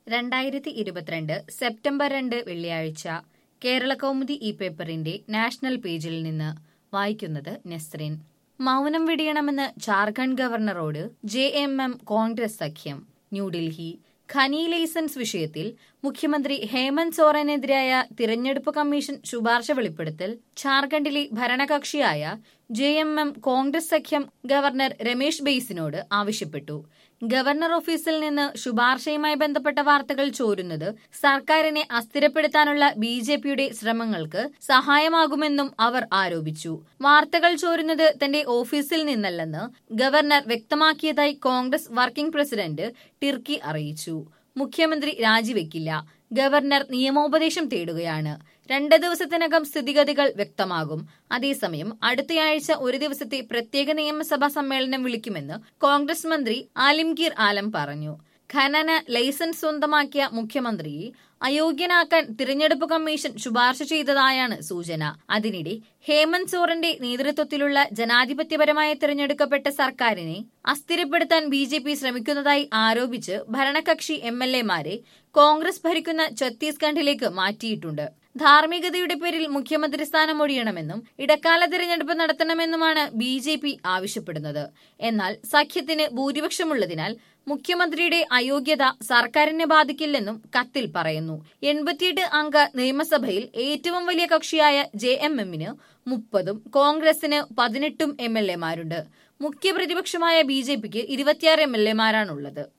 രണ്ടായിരത്തി ഇരുപത്തിരണ്ട് സെപ്റ്റംബർ രണ്ട് വെള്ളിയാഴ്ച കേരള കൗമുദി ഈ പേപ്പറിന്റെ നാഷണൽ പേജിൽ നിന്ന് വായിക്കുന്നത് നെസ്രിൻ മൗനം വെടിയണമെന്ന് ജാർഖണ്ഡ് ഗവർണറോട് ജെ എം എം കോൺഗ്രസ് സഖ്യം ന്യൂഡൽഹി ഖനി ലൈസൻസ് വിഷയത്തിൽ മുഖ്യമന്ത്രി ഹേമന്ത് സോറനെതിരായ തിരഞ്ഞെടുപ്പ് കമ്മീഷൻ ശുപാർശ വെളിപ്പെടുത്തൽ ഝാർഖണ്ഡിലെ ഭരണകക്ഷിയായ ജെ എം എം കോൺഗ്രസ് സഖ്യം ഗവർണർ രമേശ് ബെയ്സിനോട് ആവശ്യപ്പെട്ടു ഗവർണർ ഓഫീസിൽ നിന്ന് ശുപാർശയുമായി ബന്ധപ്പെട്ട വാർത്തകൾ ചോരുന്നത് സർക്കാരിനെ അസ്ഥിരപ്പെടുത്താനുള്ള ബി ജെ പിയുടെ ശ്രമങ്ങൾക്ക് സഹായമാകുമെന്നും അവർ ആരോപിച്ചു വാർത്തകൾ ചോരുന്നത് തന്റെ ഓഫീസിൽ നിന്നല്ലെന്ന് ഗവർണർ വ്യക്തമാക്കിയതായി കോൺഗ്രസ് വർക്കിംഗ് പ്രസിഡന്റ് ടിർക്കി അറിയിച്ചു മുഖ്യമന്ത്രി രാജിവെക്കില്ല ഗവർണർ നിയമോപദേശം തേടുകയാണ് രണ്ട് ദിവസത്തിനകം സ്ഥിതിഗതികൾ വ്യക്തമാകും അതേസമയം അടുത്തയാഴ്ച ഒരു ദിവസത്തെ പ്രത്യേക നിയമസഭാ സമ്മേളനം വിളിക്കുമെന്ന് കോൺഗ്രസ് മന്ത്രി ആലിംഗീർ ആലം പറഞ്ഞു ഖനന ലൈസൻസ് സ്വന്തമാക്കിയ മുഖ്യമന്ത്രിയെ അയോഗ്യനാക്കാൻ തിരഞ്ഞെടുപ്പ് കമ്മീഷൻ ശുപാർശ ചെയ്തതായാണ് സൂചന അതിനിടെ ഹേമന്ത് സോറന്റെ നേതൃത്വത്തിലുള്ള ജനാധിപത്യപരമായി തിരഞ്ഞെടുക്കപ്പെട്ട സർക്കാരിനെ അസ്ഥിരപ്പെടുത്താൻ ബി ജെ പി ശ്രമിക്കുന്നതായി ആരോപിച്ച് ഭരണകക്ഷി എം എൽ എമാരെ കോൺഗ്രസ് ഭരിക്കുന്ന ഛത്തീസ്ഗഡിലേക്ക് മാറ്റിയിട്ടുണ്ട് ധാർമ്മികതയുടെ പേരിൽ മുഖ്യമന്ത്രി സ്ഥാനം ഒഴിയണമെന്നും ഇടക്കാല തിരഞ്ഞെടുപ്പ് നടത്തണമെന്നുമാണ് ബി ജെ പി ആവശ്യപ്പെടുന്നത് എന്നാൽ സഖ്യത്തിന് ഭൂരിപക്ഷമുള്ളതിനാൽ മുഖ്യമന്ത്രിയുടെ അയോഗ്യത സർക്കാരിനെ ബാധിക്കില്ലെന്നും കത്തിൽ പറയുന്നു എൺപത്തിയെട്ട് അംഗ നിയമസഭയിൽ ഏറ്റവും വലിയ കക്ഷിയായ ജെ എം എമ്മിന് മുപ്പതും കോൺഗ്രസിന് പതിനെട്ടും എം എൽ എമാരുണ്ട് മുഖ്യ പ്രതിപക്ഷമായ ബി ജെ പിക്ക് ഇരുപത്തിയാറ് എം എൽ എമാരാണുള്ളത്